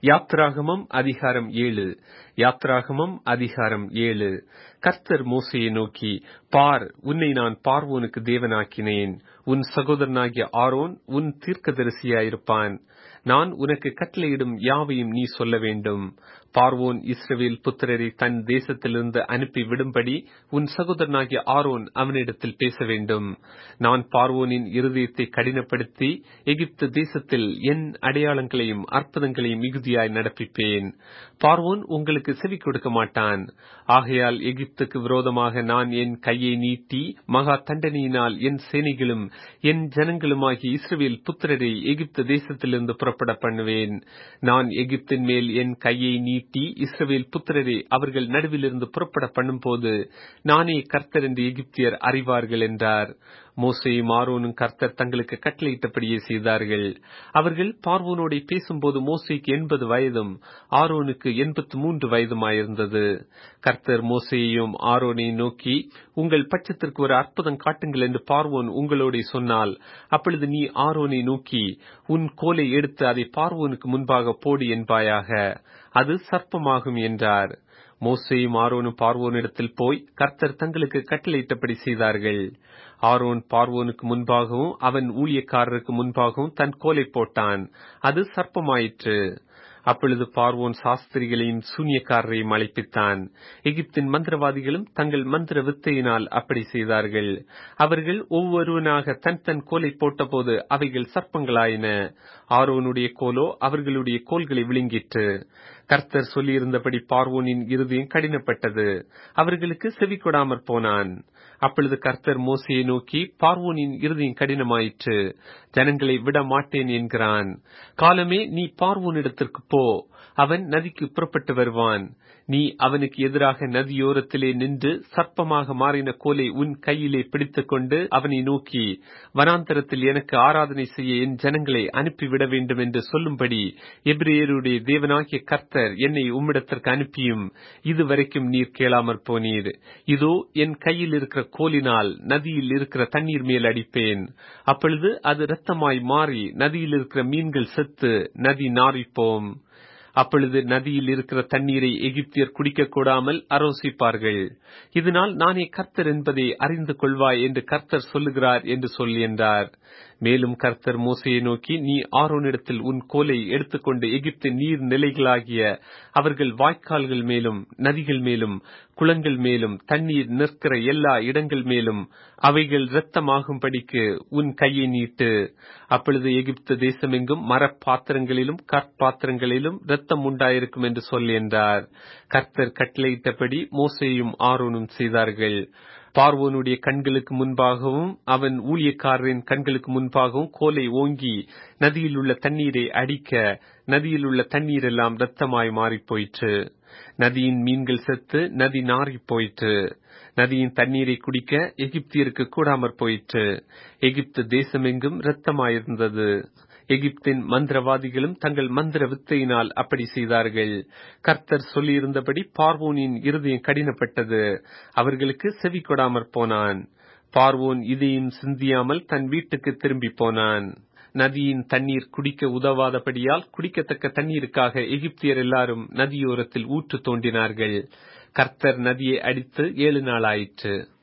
யாத்ராகமம் அதிகாரம் ஏழு யாத்ராகமம் அதிகாரம் ஏழு கர்த்தர் மோசையை நோக்கி பார் உன்னை நான் பார்வோனுக்கு தேவனாக்கினேன் உன் சகோதரனாகிய ஆரோன் உன் தீர்க்கதரிசியாயிருப்பான் நான் உனக்கு கட்டளையிடும் யாவையும் நீ சொல்ல வேண்டும் பார்வோன் இஸ்ரவேல் புத்திரரை தன் தேசத்திலிருந்து அனுப்பி விடும்படி உன் சகோதரனாகிய ஆரோன் அவனிடத்தில் பேச வேண்டும் நான் பார்வோனின் இருதயத்தை கடினப்படுத்தி எகிப்து தேசத்தில் என் அடையாளங்களையும் அற்புதங்களையும் மிகுதியாய் நடப்பிப்பேன் பார்வோன் உங்களுக்கு செவி கொடுக்க மாட்டான் ஆகையால் எகிப்துக்கு விரோதமாக நான் என் கையை நீட்டி மகா தண்டனையினால் என் சேனைகளும் என் ஜனங்களுமாகிய இஸ்ரவேல் புத்திரரை எகிப்து தேசத்திலிருந்து புறப்பட பண்ணுவேன் நான் எகிப்தின் மேல் என் கையை நீட்டி இஸ்ரவேல் புத்திரரை அவர்கள் நடுவிலிருந்து புறப்பட பண்ணும்போது நானே கர்த்தர் என்று எகிப்தியர் அறிவார்கள் என்றார் மோசையும் ஆரோனும் கர்த்தர் தங்களுக்கு கட்டளையிட்டபடியே செய்தார்கள் அவர்கள் பார்வோனோட பேசும்போது மோசைக்கு எண்பது வயதும் ஆரோனுக்கு எண்பத்து மூன்று வயதுமாயிருந்தது கர்த்தர் மோசையையும் ஆரோனையும் நோக்கி உங்கள் பட்சத்திற்கு ஒரு அற்புதம் காட்டுங்கள் என்று பார்வோன் உங்களோட சொன்னால் அப்பொழுது நீ ஆரோனை நோக்கி உன் கோலை எடுத்து அதை பார்வோனுக்கு முன்பாக போடு என்பாயாக அது சர்ப்பமாகும் என்றார் மோசையும் ஆரோனும் பார்வோனிடத்தில் போய் கர்த்தர் தங்களுக்கு கட்டளையிட்டபடி செய்தார்கள் ஆரோன் பார்வோனுக்கு முன்பாகவும் அவன் ஊழியக்காரருக்கு முன்பாகவும் தன் கோலை போட்டான் அது சர்ப்பமாயிற்று அப்பொழுது பார்வோன் சாஸ்திரிகளையும் சூன்யக்காரரையும் அழைப்பித்தான் எகிப்தின் மந்திரவாதிகளும் தங்கள் மந்திர வித்தையினால் அப்படி செய்தார்கள் அவர்கள் ஒவ்வொருவனாக தன் தன் கோலை போட்டபோது அவைகள் சர்ப்பங்களாயின ஆரோனுடைய கோலோ அவர்களுடைய கோல்களை விழுங்கிற்று கர்த்தர் சொல்லியிருந்தபடி பார்வோனின் இருதயம் கடினப்பட்டது அவர்களுக்கு செவி கொடாமற் போனான் அப்பொழுது கர்த்தர் மோசையை நோக்கி பார்வோனின் இருதயம் கடினமாயிற்று ஜனங்களை விட மாட்டேன் என்கிறான் காலமே நீ பார்வோனிடத்திற்கு போ அவன் நதிக்கு புறப்பட்டு வருவான் நீ அவனுக்கு எதிராக நதியோரத்திலே நின்று சர்ப்பமாக மாறின கோலை உன் கையிலே பிடித்துக் கொண்டு அவனை நோக்கி வனாந்தரத்தில் எனக்கு ஆராதனை செய்ய என் ஜனங்களை அனுப்பிவிட வேண்டும் என்று சொல்லும்படி எபிரேயருடைய தேவனாகிய கர்த்தர் என்னை உம்மிடத்திற்கு அனுப்பியும் இதுவரைக்கும் நீர் கேளாமற் போனீர் இதோ என் கையில் இருக்கிற கோலினால் நதியில் இருக்கிற தண்ணீர் மேல் அடிப்பேன் அப்பொழுது அது இரத்தமாய் மாறி நதியில் இருக்கிற மீன்கள் செத்து நதி நாரிப்போம் அப்பொழுது நதியில் இருக்கிற தண்ணீரை எகிப்தியர் குடிக்க கூடாமல் அரோசிப்பார்கள் இதனால் நானே கர்த்தர் என்பதை அறிந்து கொள்வாய் என்று கர்த்தர் சொல்லுகிறார் என்று சொல் என்றார் மேலும் கர்த்தர் மோசையை நோக்கி நீ ஆரோனிடத்தில் உன் கோலை எடுத்துக்கொண்டு எகிப்தின் நீர் நிலைகளாகிய அவர்கள் வாய்க்கால்கள் மேலும் நதிகள் மேலும் குளங்கள் மேலும் தண்ணீர் நிற்கிற எல்லா இடங்கள் மேலும் அவைகள் இரத்தமாகும்படிக்கு உன் கையை நீட்டு அப்பொழுது எகிப்து தேசமெங்கும் மரப்பாத்திரங்களிலும் கற்பாத்திரங்களிலும் இரத்தம் உண்டாயிருக்கும் என்று சொல் என்றார் கர்த்தர் கட்டளையிட்டபடி மோசையும் ஆரோனும் செய்தார்கள் பார்வோனுடைய கண்களுக்கு முன்பாகவும் அவன் ஊழியக்காரரின் கண்களுக்கு முன்பாகவும் கோலை ஓங்கி நதியில் உள்ள தண்ணீரை அடிக்க நதியில் உள்ள தண்ணீர் எல்லாம் இரத்தமாய் மாறிப் போயிற்று நதியின் மீன்கள் செத்து நதி நாறிப் போயிற்று நதியின் தண்ணீரை குடிக்க எகிப்தியருக்கு கூடாமற் போயிற்று எகிப்து தேசமெங்கும் இரத்தமாயிருந்தது எகிப்தின் மந்திரவாதிகளும் தங்கள் மந்திர வித்தையினால் அப்படி செய்தார்கள் கர்த்தர் சொல்லியிருந்தபடி பார்வோனின் இருதயம் கடினப்பட்டது அவர்களுக்கு செவி கொடாமற் போனான் பார்வோன் இதையும் சிந்தியாமல் தன் வீட்டுக்கு திரும்பி போனான் நதியின் தண்ணீர் குடிக்க உதவாதபடியால் குடிக்கத்தக்க தண்ணீருக்காக எகிப்தியர் எல்லாரும் நதியோரத்தில் ஊற்று தோண்டினார்கள் கர்த்தர் நதியை அடித்து ஏழு நாள் ஆயிற்று